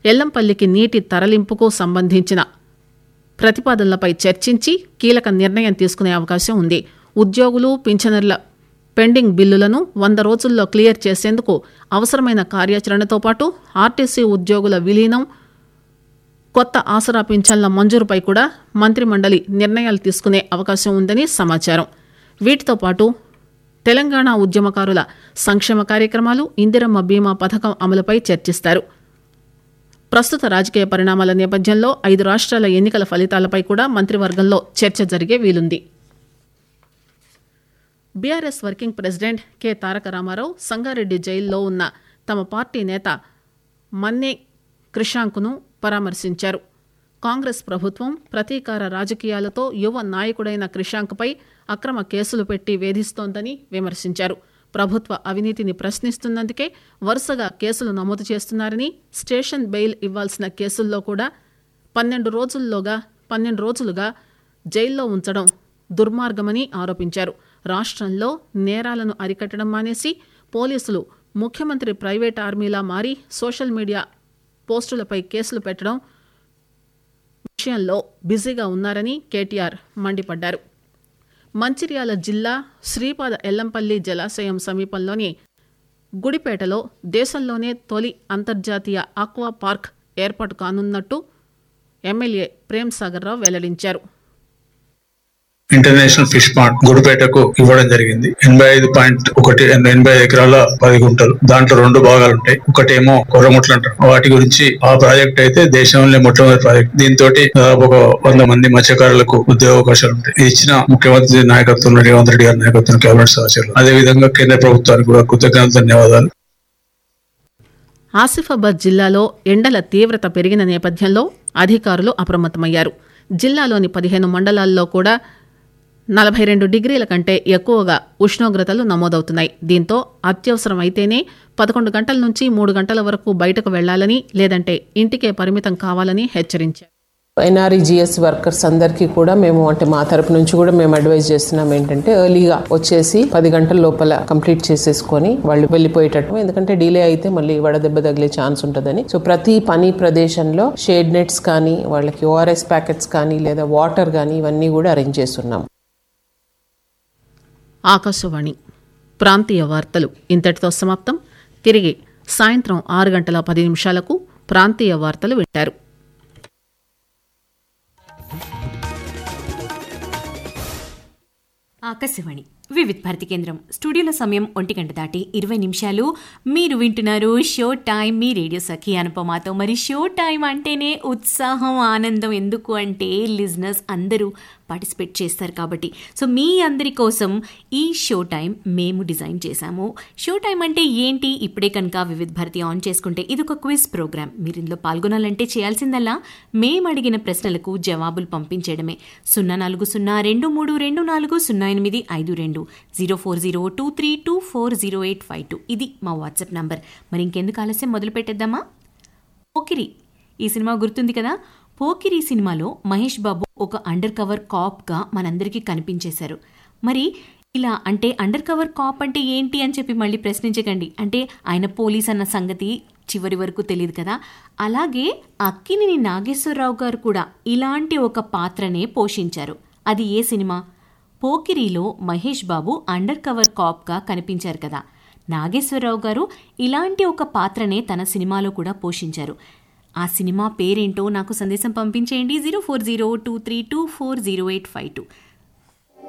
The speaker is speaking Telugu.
ఎల్లంపల్లికి నీటి తరలింపుకు సంబంధించిన ప్రతిపాదనలపై చర్చించి కీలక నిర్ణయం తీసుకునే అవకాశం ఉంది ఉద్యోగులు పింఛనర్ల పెండింగ్ బిల్లులను వంద రోజుల్లో క్లియర్ చేసేందుకు అవసరమైన కార్యాచరణతో పాటు ఆర్టీసీ ఉద్యోగుల విలీనం కొత్త ఆసరా పింఛన్ల మంజూరుపై కూడా మంత్రిమండలి నిర్ణయాలు తీసుకునే అవకాశం ఉందని సమాచారం వీటితో పాటు తెలంగాణ ఉద్యమకారుల సంక్షేమ కార్యక్రమాలు ఇందిరమ్మ బీమా పథకం అమలుపై చర్చిస్తారు ప్రస్తుత రాజకీయ పరిణామాల నేపథ్యంలో ఐదు రాష్ట్రాల ఎన్నికల ఫలితాలపై కూడా మంత్రివర్గంలో చర్చ జరిగే వీలుంది BRS working president K Taraka Ramarao Sangareddy జైల్లో ఉన్న తమ పార్టీ నేత మన్నే క్రిషాంక్ను పరామర్శించారు కాంగ్రెస్ ప్రభుత్వం ప్రతీకార రాజకీయాలతో యువ నాయకుడైన క్రిషాంక్పై అక్రమ కేసులు పెట్టి వేధిస్తోందని విమర్శించారు ప్రభుత్వ అవినీతిని ప్రశ్నిస్తున్నందుకే వరుసగా కేసులు నమోదు చేస్తున్నారని స్టేషన్ బెయిల్ ఇవ్వాల్సిన కేసుల్లో కూడా పన్నెండు రోజుల్లోగా పన్నెండు రోజులుగా జైల్లో ఉంచడం దుర్మార్గమని ఆరోపించారు రాష్ట్రంలో నేరాలను అరికట్టడం మానేసి పోలీసులు ముఖ్యమంత్రి ప్రైవేట్ ఆర్మీలా మారి సోషల్ మీడియా పోస్టులపై కేసులు పెట్టడం విషయంలో బిజీగా ఉన్నారని కేటీఆర్ మండిపడ్డారు మంచిర్యాల జిల్లా శ్రీపాద ఎల్లంపల్లి జలాశయం సమీపంలోని గుడిపేటలో దేశంలోనే తొలి అంతర్జాతీయ ఆక్వా పార్క్ ఏర్పాటు కానున్నట్టు ఎమ్మెల్యే ప్రేమ్ సాగర్ రావు వెల్లడించారు ఇంటర్నేషనల్ ఫిష్ పాండ్ గుడిపేటకు ఇవ్వడం జరిగింది ఎనభై ఐదు పాయింట్ ఒకటి ఎనభై ఎకరాల పది గుంటలు దాంట్లో రెండు భాగాలు ఉంటాయి ఒకటేమో కొర్రముట్లు అంటారు వాటి గురించి ఆ ప్రాజెక్ట్ అయితే దేశంలో మొట్టమొదటి ప్రాజెక్ట్ దీంతో దాదాపు ఒక వంద మంది మత్స్యకారులకు ఉద్యోగ అవకాశాలు ఉంటాయి ఇది ఇచ్చిన ముఖ్యమంత్రి నాయకత్వంలో రేవంత్ రెడ్డి గారి నాయకత్వం కేబినెట్ సహచరులు అదే విధంగా కేంద్ర ప్రభుత్వానికి కూడా కృతజ్ఞత ధన్యవాదాలు ఆసిఫాబాద్ జిల్లాలో ఎండల తీవ్రత పెరిగిన నేపథ్యంలో అధికారులు అప్రమత్తమయ్యారు జిల్లాలోని పదిహేను మండలాల్లో కూడా నలభై రెండు డిగ్రీల కంటే ఎక్కువగా ఉష్ణోగ్రతలు నమోదవుతున్నాయి దీంతో అత్యవసరం అయితేనే పదకొండు గంటల నుంచి మూడు గంటల వరకు బయటకు వెళ్లాలని లేదంటే ఇంటికే పరిమితం కావాలని హెచ్చరించారు ఎన్ఆర్ఈజిఎస్ వర్కర్స్ అందరికీ కూడా మేము అంటే మా తరపు నుంచి కూడా మేము అడ్వైజ్ చేస్తున్నాం ఏంటంటే ఎర్లీగా వచ్చేసి పది గంటల లోపల కంప్లీట్ చేసేసుకొని వాళ్ళు వెళ్ళిపోయేటట్టు ఎందుకంటే డిలే అయితే మళ్ళీ వడదెబ్బ తగిలే ఛాన్స్ ఉంటుందని సో ప్రతి పని ప్రదేశంలో షేడ్ నెట్స్ కానీ వాళ్ళకి ఓఆర్ఎస్ ప్యాకెట్స్ కానీ లేదా వాటర్ కానీ ఇవన్నీ కూడా అరేంజ్ చేస్తున్నాం ఆకాశవాణి ప్రాంతీయ వార్తలు ఇంతటితో సమాప్తం తిరిగి సాయంత్రం ఆరు గంటల పది నిమిషాలకు ప్రాంతీయ వార్తలు వింటారు ఆకాశవాణి వివిధ్ భారతి కేంద్రం స్టూడియోలో సమయం ఒంటి గంట దాటి ఇరవై నిమిషాలు మీరు వింటున్నారు షో టైం మీ రేడియో సఖి అనుపమాతో మరి షో టైం అంటేనే ఉత్సాహం ఆనందం ఎందుకు అంటే లిజినర్స్ అందరూ పార్టిసిపేట్ చేస్తారు కాబట్టి సో మీ అందరి కోసం ఈ షో టైం మేము డిజైన్ చేశాము షో టైం అంటే ఏంటి ఇప్పుడే కనుక వివిధ్ భారతి ఆన్ చేసుకుంటే ఇది ఒక క్విజ్ ప్రోగ్రామ్ మీరు ఇందులో పాల్గొనాలంటే చేయాల్సిందల్లా మేము అడిగిన ప్రశ్నలకు జవాబులు పంపించడమే సున్నా నాలుగు సున్నా రెండు మూడు రెండు నాలుగు సున్నా ఎనిమిది ఐదు రెండు zero four zero two three two four zero eight five two ఇది మా వాట్సాప్ నంబర్ మరి ఇంకెందుకు ఆలస్యం మొదలు పెట్టేద్దామా పోకిరి ఈ సినిమా గుర్తుంది కదా పోకిరి సినిమాలో మహేష్ బాబు ఒక అండర్ కవర్ కాప్గా మనందరికీ కనిపించేశారు మరి ఇలా అంటే అండర్ కవర్ కాప్ అంటే ఏంటి అని చెప్పి మళ్ళీ ప్రశ్నించకండి అంటే ఆయన పోలీస్ అన్న సంగతి చివరి వరకు తెలియదు కదా అలాగే అక్కినేని నాగేశ్వరరావు గారు కూడా ఇలాంటి ఒక పాత్రనే పోషించారు అది ఏ సినిమా పోకిరిలో మహేష్ బాబు అండర్ కవర్ కాప్గా కనిపించారు కదా నాగేశ్వరరావు గారు ఇలాంటి ఒక పాత్రనే తన సినిమాలో కూడా పోషించారు ఆ సినిమా పేరేంటో నాకు సందేశం పంపించేయండి zero four zero two three two four zero eight five two